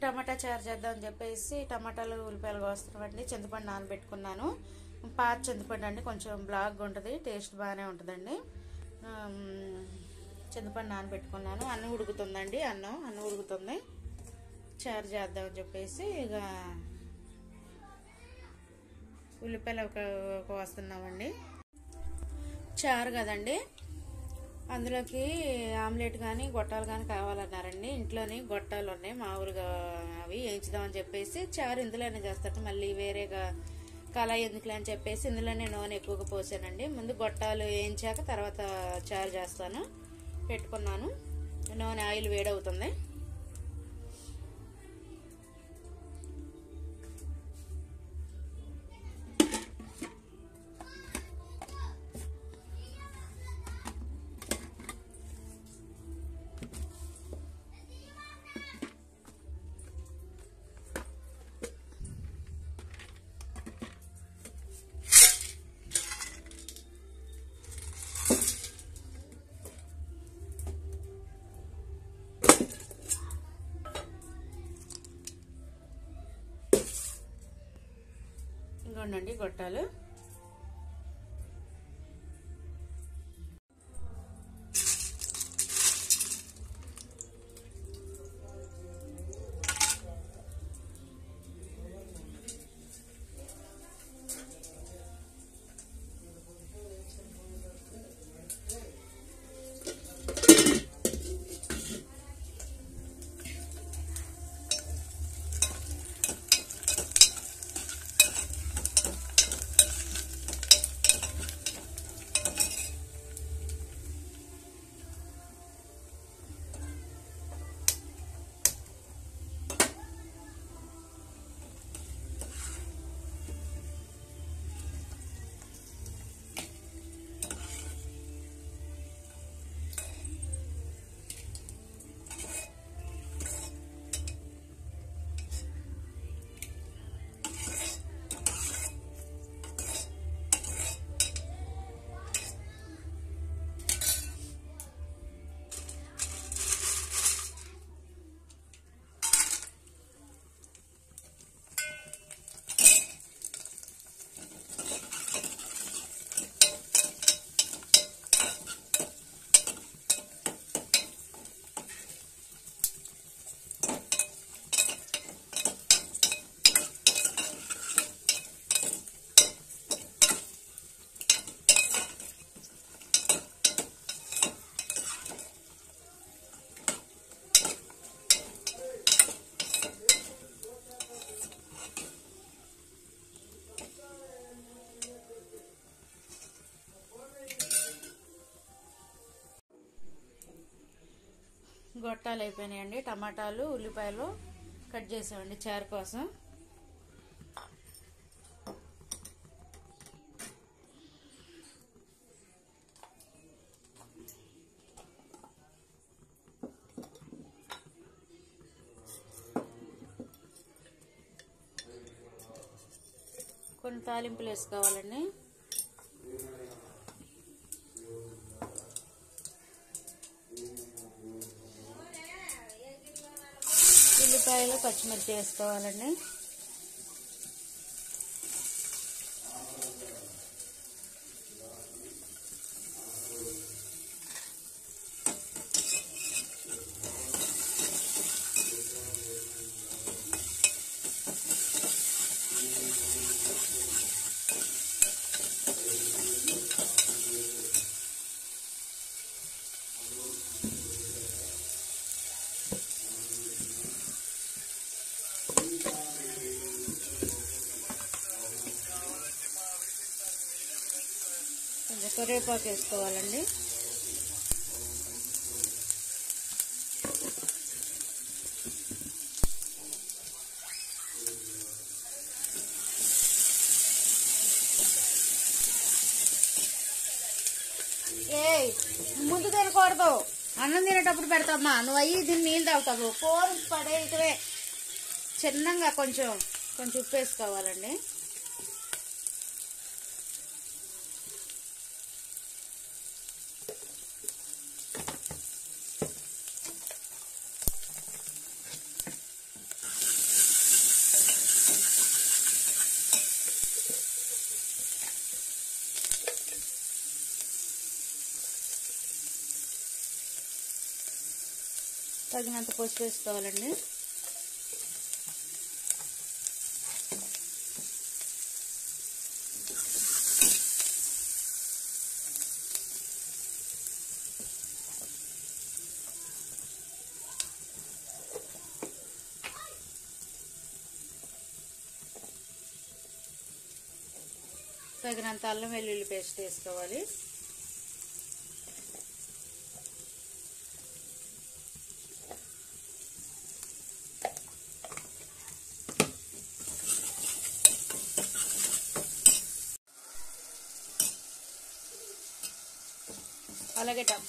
టమాటా చారు చేద్దామని చెప్పేసి టమాటాలు ఉల్లిపాయలు కోస్తున్నామండి చింతపండు నానబెట్టుకున్నాను పాత చింతపండు అండి కొంచెం బ్లాక్గా ఉంటుంది టేస్ట్ బాగానే ఉంటుందండి ఆమ్, చింతపండు నానబెట్టుకున్నాను అన్నం ఉడుకుతుందండి అన్నం అన్నం ఉడుకుతుంది చారు చేద్దామని చెప్పేసి ఇక ఉల్లిపాయలు ఒక ఒక వస్తున్నామండి చారు కదండి అందులోకి ఆమ్లెట్ కానీ గొట్టాలు కానీ కావాలన్నారండి ఇంట్లోని గొట్టాలు ఉన్నాయి మామూలుగా అవి వేయించుదామని చెప్పేసి చారు ఇందులోనే చేస్తారు మళ్ళీ వేరేగా కళాయి ఎందుకులే అని చెప్పేసి ఇందులోనే నూనె ఎక్కువగా పోసానండి ముందు గొట్టాలు వేయించాక తర్వాత చారు చేస్తాను పెట్టుకున్నాను నూనె ఆయిల్ వేడవుతుంది ఇంకోండి గొట్టాలు గొట్టాలు అయిపోయినాయండి టమాటాలు ఉల్లిపాయలు కట్ చేసామండి చారు కోసం కొన్ని తాలింపులు వేసుకోవాలండి ఉల్లిపాయలు పచ్చిమిర్చి వేసుకోవాలండి కొంచెం కరివేపాకు వేసుకోవాలండి ఏయ్ ముందు తినకూడదు అన్నం తినేటప్పుడు పెడతామ్మా నువ్వు అయ్యి దీన్ని నీళ్ళు తాగుతావు కూర పడేయటమే చిన్నగా కొంచెం కొంచెం ఉప్పు వేసుకోవాలండి తగినంత పసుపు వేసుకోవాలండి తగినంత అల్లం వెల్లుల్లి పేస్ట్ వేసుకోవాలి అలాగే టమ్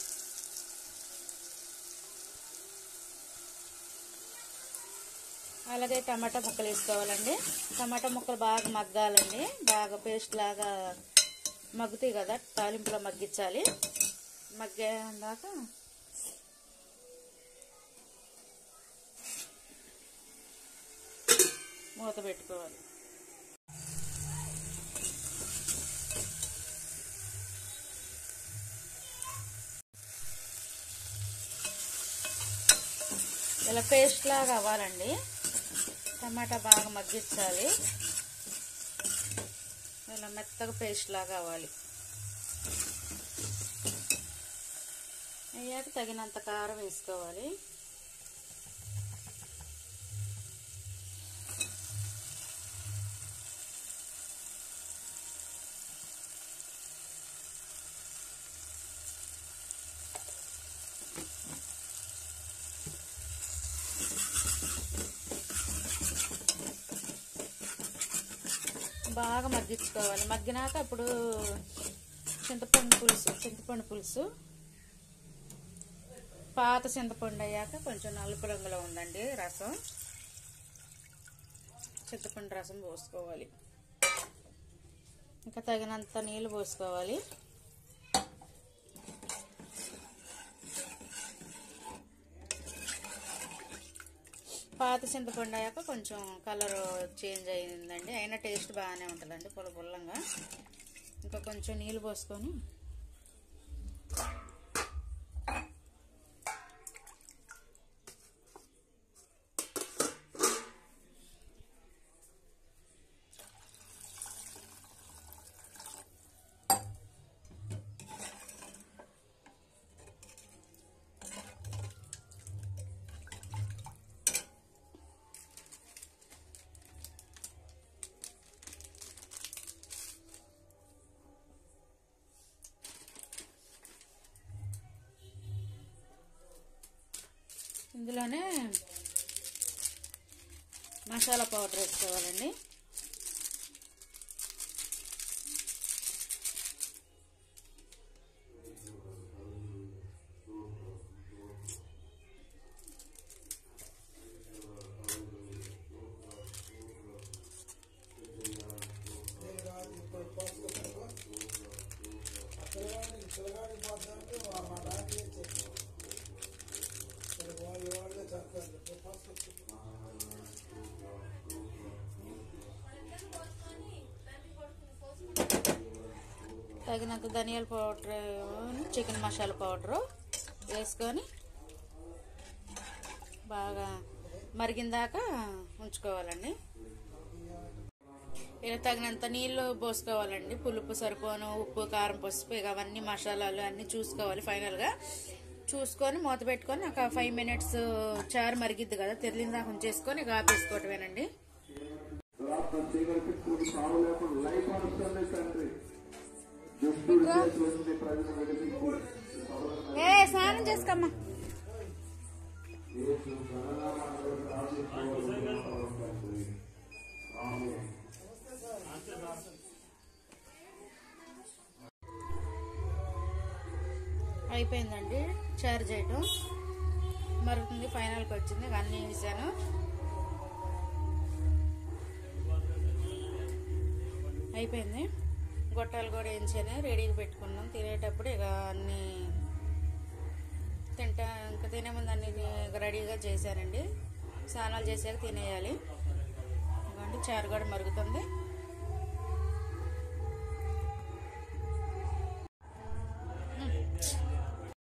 అలాగే టమాటా ముక్కలు వేసుకోవాలండి టమాటా ముక్కలు బాగా మగ్గాలండి బాగా పేస్ట్ లాగా మగ్గుతాయి కదా తాలింపులో మగ్గించాలి మగ్గాక మూత పెట్టుకోవాలి ఇలా పేస్ట్ లాగా అవ్వాలండి టమాటా బాగా మగ్గించాలి ఇలా మెత్తగా పేస్ట్ లాగా అవ్వాలి అయ్యాక తగినంత కారం వేసుకోవాలి బాగా మగ్గించుకోవాలి మగ్గినాక అప్పుడు చింతపండు పులుసు చింతపండు పులుసు పాత చింతపండు అయ్యాక కొంచెం నలుపు రంగులో ఉందండి రసం చింతపండు రసం పోసుకోవాలి ఇంకా తగినంత నీళ్ళు పోసుకోవాలి పాత చింతపండు అయ్యాక కొంచెం కలర్ చేంజ్ అయిందండి అయినా టేస్ట్ బాగానే ఉంటుందండి పుల్ల పుల్లంగా ఇంకా కొంచెం నీళ్ళు పోసుకొని ఇందులోనే మసాలా పౌడర్ వేసుకోవాలండి తగినంత ధనియాల పౌడర్ చికెన్ మసాలా పౌడరు వేసుకొని బాగా మరిగిందాక ఉంచుకోవాలండి ఇలా తగినంత నీళ్ళు పోసుకోవాలండి పులుపు సరిపోను ఉప్పు కారం పసుపు ఇక అవన్నీ మసాలాలు అన్నీ చూసుకోవాలి ఫైనల్గా చూసుకొని మూత పెట్టుకొని ఒక ఫైవ్ మినిట్స్ చారు మరిగిద్ది కదా తెరిలిందాక ఉంచేసుకొని ఇక ఆపేసుకోవటమేనండి రాష్ట్రం చీకటి కూడి సాగు లేకుండా లైఫ్ వస్తుంది తండ్రి దుష్టుడు చేసినటువంటి ప్రజలు విడిపించి ఏ స్నానం చేసుకోమ్మా యేసు గణనామాలను రాజీకోవాలి తండ్రి ఆమేన్ అయిపోయిందండి చార్జ్ చేయటం మరుగుతుంది ఫైనల్కి వచ్చింది ఇక అన్నీ వేసాను అయిపోయింది గొట్టాలు కూడా వేయించాను రెడీగా పెట్టుకున్నాం తినేటప్పుడు ఇక అన్నీ తింటా ఇంకా తినే ముందు అన్ని ఇక రెడీగా చేశానండి స్నానాలు చేసాక తినేయాలి ఇదిగోండి చారు కూడా మరుగుతుంది